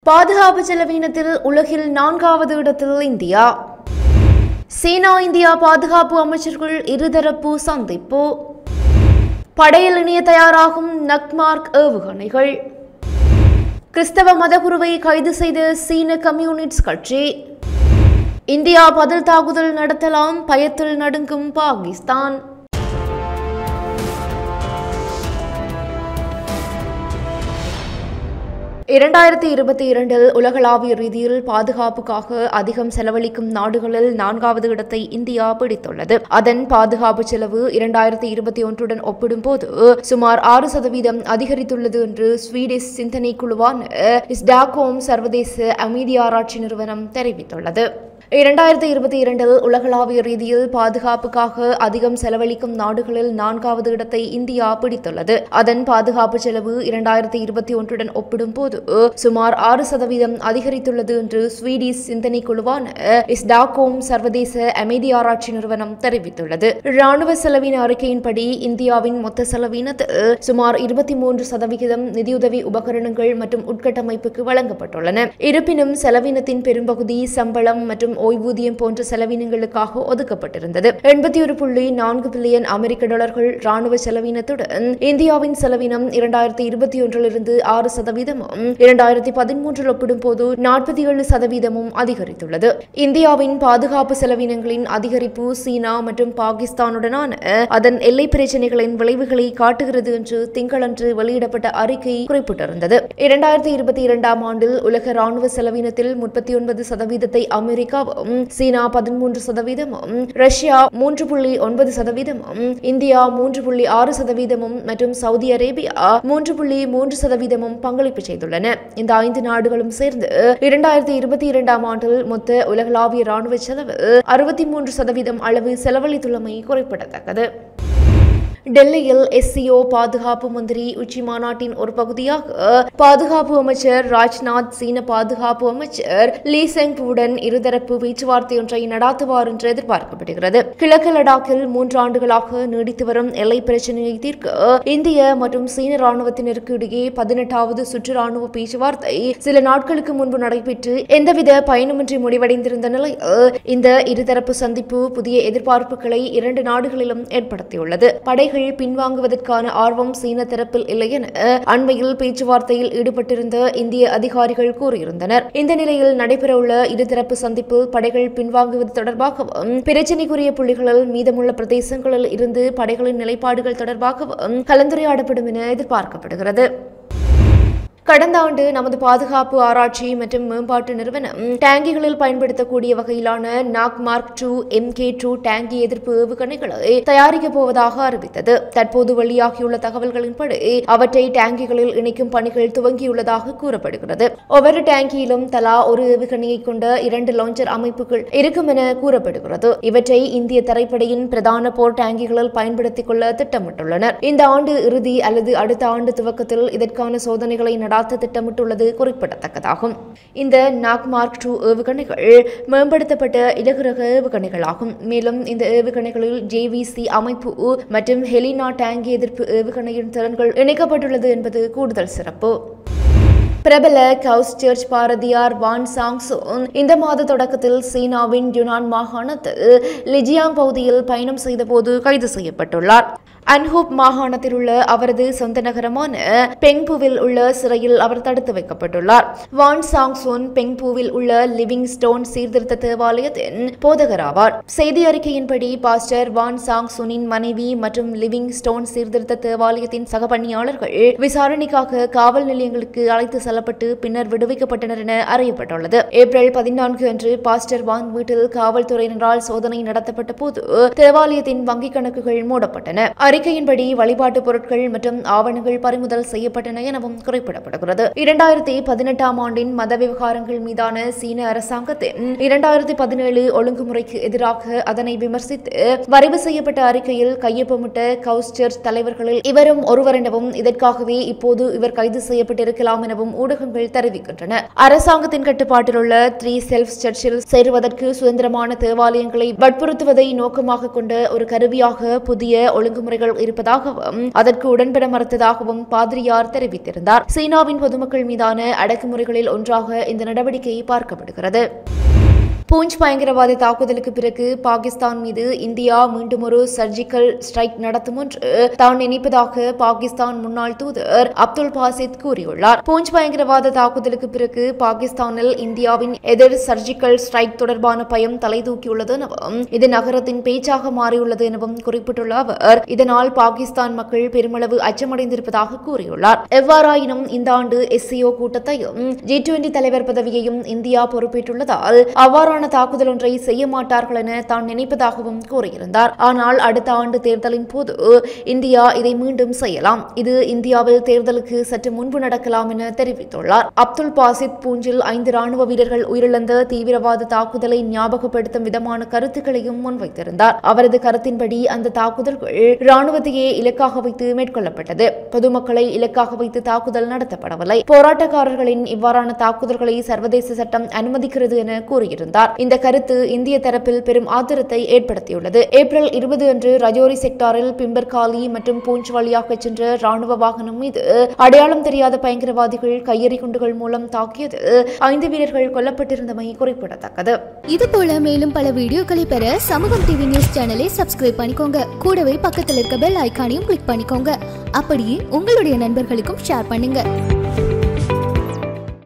பாதுகாப்பு செலவீனத்தில் உலகில் நான்காவது இடத்தில் இந்தியா சீனா இந்தியா பாதுகாப்பு அமைச்சர்கள் இருதரப்பு சந்திப்பு படையில் இணைய தயாராகும் நக்மார்க் ஏவுகணைகள் கிறிஸ்தவ மதகுருவை கைது செய்த சீன கம்யூனிஸ்ட் கட்சி இந்தியா பதில் தாக்குதல் நடத்தலாம் பயத்தில் நடுங்கும் பாகிஸ்தான் இரண்டாயிரத்தி இருபத்தி இரண்டில் உலகளாவிய ரீதியில் பாதுகாப்புக்காக அதிகம் செலவழிக்கும் நாடுகளில் நான்காவது இடத்தை இந்தியா பிடித்துள்ளது அதன் பாதுகாப்பு செலவு இரண்டாயிரத்தி இருபத்தி ஒன்றுடன் ஒப்பிடும்போது சுமார் ஆறு சதவீதம் அதிகரித்துள்ளது என்று ஸ்வீடிஷ் சிந்தனை குழுவான ஸ்டாக்ஹோம் சர்வதேச அமைதி ஆராய்ச்சி நிறுவனம் தெரிவித்துள்ளது இரண்டாயிரத்தி இருபத்தி இரண்டில் உலகளாவிய ரீதியில் பாதுகாப்புக்காக அதிகம் செலவழிக்கும் நாடுகளில் நான்காவது இடத்தை இந்தியா பிடித்துள்ளது அதன் பாதுகாப்பு செலவு இரண்டாயிரத்தி இருபத்தி ஒன்றுடன் ஒப்பிடும்போது சுமார் ஆறு சதவீதம் அதிகரித்துள்ளது என்று ஸ்வீடிஷ் சிந்தனை குழுவான ஸ்டாக்ஹோம் சர்வதேச அமைதி ஆராய்ச்சி நிறுவனம் தெரிவித்துள்ளது ராணுவ செலவின அறிக்கையின்படி இந்தியாவின் மொத்த செலவினத்தில் சுமார் இருபத்தி மூன்று சதவிகிதம் நிதியுதவி உபகரணங்கள் மற்றும் உட்கட்டமைப்புக்கு வழங்கப்பட்டுள்ளன இருப்பினும் செலவினத்தின் பெரும்பகுதி சம்பளம் மற்றும் ஓய்வூதியம் போன்ற செலவினங்களுக்காக ஒதுக்கப்பட்டிருந்தது எண்பத்தி ஒரு புள்ளி நான்கு பில்லியன் அமெரிக்க டாலர்கள் ராணுவ செலவினத்துடன் இந்தியாவின் செலவினம் இரண்டாயிரத்தி இருபத்தி ஒன்றிலிருந்து ஆறு சதவீதமும் இரண்டாயிரத்தி பதிமூன்றில் ஒப்பிடும்போது நாற்பத்தி ஏழு சதவீதமும் அதிகரித்துள்ளது இந்தியாவின் பாதுகாப்பு செலவினங்களின் அதிகரிப்பு சீனா மற்றும் பாகிஸ்தானுடனான அதன் எல்லை பிரச்சினைகளின் விளைவுகளை காட்டுகிறது என்று திங்களன்று வெளியிடப்பட்ட அறிக்கை குறிப்பிட்டிருந்தது இரண்டாயிரத்தி இருபத்தி இரண்டாம் ஆண்டில் உலக ராணுவ செலவினத்தில் முப்பத்தி ஒன்பது சதவீதத்தை அமெரிக்காவும் சீனா பதிமூன்று சதவீதமும் ரஷ்யா மூன்று புள்ளி ஒன்பது சதவீதமும் இந்தியா மூன்று புள்ளி ஆறு சதவீதமும் மற்றும் சவுதி அரேபியா மூன்று புள்ளி மூன்று சதவீதமும் பங்களிப்பு செய்துள்ளன இந்த ஐந்து நாடுகளும் சேர்ந்து இரண்டாயிரத்தி இருபத்தி இரண்டாம் ஆண்டில் மொத்த உலகளாவிய ராணுவ செலவு அறுபத்தி மூன்று சதவீதம் அளவு செலவழித்துள்ளமை குறிப்பிடத்தக்கது டெல்லியில் எஸ்சிஓ பாதுகாப்பு மந்திரி உச்சி மாநாட்டின் ஒரு பகுதியாக பாதுகாப்பு அமைச்சர் ராஜ்நாத் சீன பாதுகாப்பு அமைச்சர் லீ செங்வுடன் இருதரப்பு பேச்சுவார்த்தை ஒன்றை நடாத்துவார் என்று எதிர்பார்க்கப்படுகிறது கிழக்கு லடாக்கில் மூன்று ஆண்டுகளாக நீடித்து வரும் எல்லை பிரச்சினையை தீர்க்க இந்திய மற்றும் சீன ராணுவத்தினருக்கு இடையே பதினெட்டாவது சுற்று ராணுவ பேச்சுவார்த்தை சில நாட்களுக்கு முன்பு நடைபெற்று எந்தவித பயனுமின்றி முடிவடைந்திருந்த நிலையில் இந்த இருதரப்பு சந்திப்பு புதிய எதிர்பார்ப்புகளை இரண்டு நாடுகளிலும் ஏற்படுத்தியுள்ளது படைகள் பின்வாங்குவதற்கான ஆர்வம் சீன தரப்பில் இல்லை என அண்மையில் பேச்சுவார்த்தையில் ஈடுபட்டிருந்த இந்திய அதிகாரிகள் கூறியிருந்தனர் இந்த நிலையில் நடைபெறவுள்ள இருதரப்பு சந்திப்பில் படைகள் பின்வாங்குவது தொடர்பாகவும் பிரச்சினைக்குரிய புள்ளிகளில் மீதமுள்ள பிரதேசங்களில் இருந்து படைகளின் நிலைப்பாடுகள் தொடர்பாகவும் கலந்துரையாடப்படும் என எதிர்பார்க்கப்படுகிறது கடந்த ஆண்டு நமது பாதுகாப்பு ஆராய்ச்சி மற்றும் மேம்பாட்டு நிறுவனம் டேங்கிகளில் பயன்படுத்தக்கூடிய வகையிலான Nag mark two M K two டேங்கி எதிர்ப்பு ஏவுகணைகளை தயாரிக்கப் போவதாக அறிவித்தது தற்போது வெளியாகியுள்ள தகவல்களின்படி அவற்றை டேங்கிகளில் இணைக்கும் பணிகள் துவங்கியுள்ளதாக கூறப்படுகிறது ஒவ்வொரு டேங்கியிலும் தலா ஒரு ஏவுகணையை கொண்ட இரண்டு லான்ச்சர் அமைப்புகள் இருக்கும் என கூறப்படுகிறது இவற்றை இந்திய தரைப்படையின் பிரதான போர் டேங்கிகளில் பயன்படுத்திக் கொள்ள திட்டமிட்டுள்ளனர் இந்த ஆண்டு இறுதி அல்லது அடுத்த ஆண்டு துவக்கத்தில் இதற்கான சோதனைகளை நடாத்த திட்டமிட்டுள்ளது குறிப்பிடத்தக்கதாகும் இந்த நாக் மார்க் டூ ஏவுகணைகள் மேம்படுத்தப்பட்ட இலகுரக ஏவுகணைகளாகும் மேலும் இந்த ஏவுகணைகளில் ஜேவிசி அமைப்பு மற்றும் ஹெலினா டேங்கி எதிர்ப்பு ஏவுகணையின் திறன்கள் இணைக்கப்பட்டுள்ளது என்பது கூடுதல் சிறப்பு பிரபல கவுஸ் சர்ச் பாரதியார் வான் சாங்சோன் இந்த மாத தொடக்கத்தில் சீனாவின் யுனான் மாகாணத்தில் லிஜியாங் பகுதியில் பயணம் செய்தபோது கைது செய்யப்பட்டுள்ளார் அன்ஹூப் மாகாணத்தில் உள்ள அவரது சொந்த நகரமான பெங்புவில் உள்ள சிறையில் அவர் தடுத்து வைக்கப்பட்டுள்ளார் வான் சாங்சோன் பெங்பூவில் உள்ள லிவிங் ஸ்டோன் சீர்திருத்த தேவாலயத்தின் போதகர் ஆவார் செய்தி அறிக்கையின்படி பாஸ்டர் வான் சாங்சோனின் மனைவி மற்றும் லிவிங் ஸ்டோன் சீர்திருத்த தேவாலயத்தின் சக பணியாளர்கள் விசாரணைக்காக காவல் நிலையங்களுக்கு அழைத்து செல்லப்பட்டு பின்னர் விடுவிக்கப்பட்டனர் என அறியப்பட்டுள்ளது ஏப்ரல் பதினான்கு அன்று பாஸ்டர் வான் வீட்டில் காவல்துறையினரால் சோதனை நடத்தப்பட்ட போது தேவாலயத்தின் வங்கிக் கணக்குகள் மூடப்பட்டன அறிக்கையின்படி வழிபாட்டு பொருட்கள் மற்றும் ஆவணங்கள் பறிமுதல் செய்யப்பட்டன எனவும் குறிப்பிடப்படுகிறது இரண்டாயிரத்தி பதினெட்டாம் ஆண்டின் மத விவகாரங்கள் மீதான சீன அரசாங்கத்தின் இரண்டாயிரத்தி பதினேழு ஒழுங்குமுறைக்கு எதிராக அதனை விமர்சித்து வரைவு செய்யப்பட்ட அறிக்கையில் கையொப்பமிட்ட கவுஸ் சர்ச் தலைவர்களில் இவரும் ஒருவர் எனவும் இதற்காகவே இப்போது இவர் கைது செய்யப்பட்டிருக்கலாம் எனவும் ஊடகங்கள் தெரிவிக்கின்றன அரசாங்கத்தின் கட்டுப்பாட்டில் உள்ள த்ரீ செல்ஃப் சர்ச்சில் சேருவதற்கு சுதந்திரமான தேவாலயங்களை வற்புறுத்துவதை நோக்கமாக கொண்ட ஒரு கருவியாக புதிய ஒழுங்குமுறைகள் பயங்கரவாதிகள் இருப்பதாகவும் அதற்கு உடன்பட மறுத்ததாகவும் பாதிரியார் தெரிவித்திருந்தார் சீனாவின் பொதுமக்கள் மீதான அடக்குமுறைகளில் ஒன்றாக இந்த நடவடிக்கை பார்க்கப்படுகிறது பூஞ்ச் பயங்கரவாத தாக்குதலுக்கு பிறகு பாகிஸ்தான் மீது இந்தியா மீண்டும் ஒரு சர்ஜிக்கல் ஸ்ட்ரைக் நடத்தும் என்று தான் நினைப்பதாக பாகிஸ்தான் முன்னாள் தூதர் அப்துல் பாசித் கூறியுள்ளார் பூஞ்ச் பயங்கரவாத தாக்குதலுக்கு பிறகு பாகிஸ்தானில் இந்தியாவின் எதிர் சர்ஜிக்கல் ஸ்ட்ரைக் தொடர்பான பயம் தலை தூக்கியுள்ளது எனவும் இது நகரத்தின் பேச்சாக மாறியுள்ளது எனவும் குறிப்பிட்டுள்ள அவர் இதனால் பாகிஸ்தான் மக்கள் பெருமளவு அச்சமடைந்திருப்பதாக கூறியுள்ளார் எவ்வாறாயினும் இந்த ஆண்டு எஸ்சிஓ கூட்டத்தையும் ஜி டுவெண்டி தலைவர் பதவியையும் இந்தியா பொறுப்பேற்றுள்ளதால் அவ்வாறான தாக்குதல் ஒன்றை செய்ய மாட்டார்கள் என தான் நினைப்பதாகவும் கூறியிருந்தார் ஆனால் அடுத்த ஆண்டு தேர்தலின் போது இந்தியா இதை மீண்டும் செய்யலாம் இது இந்தியாவில் தேர்தலுக்கு சற்று முன்பு நடக்கலாம் என தெரிவித்துள்ளார் அப்துல் பாசித் பூஞ்சில் ஐந்து ராணுவ வீரர்கள் உயிரிழந்த தீவிரவாத தாக்குதலை ஞாபகப்படுத்தும் விதமான கருத்துக்களையும் முன்வைத்திருந்தார் அவரது கருத்தின்படி அந்த தாக்குதல்கள் ராணுவத்தையே இலக்காக வைத்து மேற்கொள்ளப்பட்டது பொதுமக்களை இலக்காக வைத்து தாக்குதல் நடத்தப்படவில்லை போராட்டக்காரர்களின் இவ்வாறான தாக்குதல்களை சர்வதேச சட்டம் அனுமதிக்கிறது என கூறியிருந்தார் இந்த கருத்து இந்திய தரப்பில் பெரும் ஆத்திரத்தை ஏற்படுத்தியுள்ளது ஏப்ரல் இருபது அன்று ரஜோரி செக்டாரில் பிம்பர்காலி மற்றும் பூஞ்ச் வழியாக சென்ற ராணுவ வாகனம் மீது அடையாளம் தெரியாத பயங்கரவாதிகள் கையெறி குண்டுகள் மூலம் தாக்கியது ஐந்து வீரர்கள் கொல்லப்பட்டிருந்தமை குறிப்பிடத்தக்கது இது போல மேலும் பல வீடியோக்களை பெற சமூகம் டிவி நியூஸ் சேனலை சப்ஸ்கிரைப் பண்ணிக்கோங்க கூடவே பக்கத்தில் இருக்க பெல் ஐகானையும் கிளிக் பண்ணிக்கோங்க அப்படியே உங்களுடைய நண்பர்களுக்கும் ஷேர் பண்ணுங்க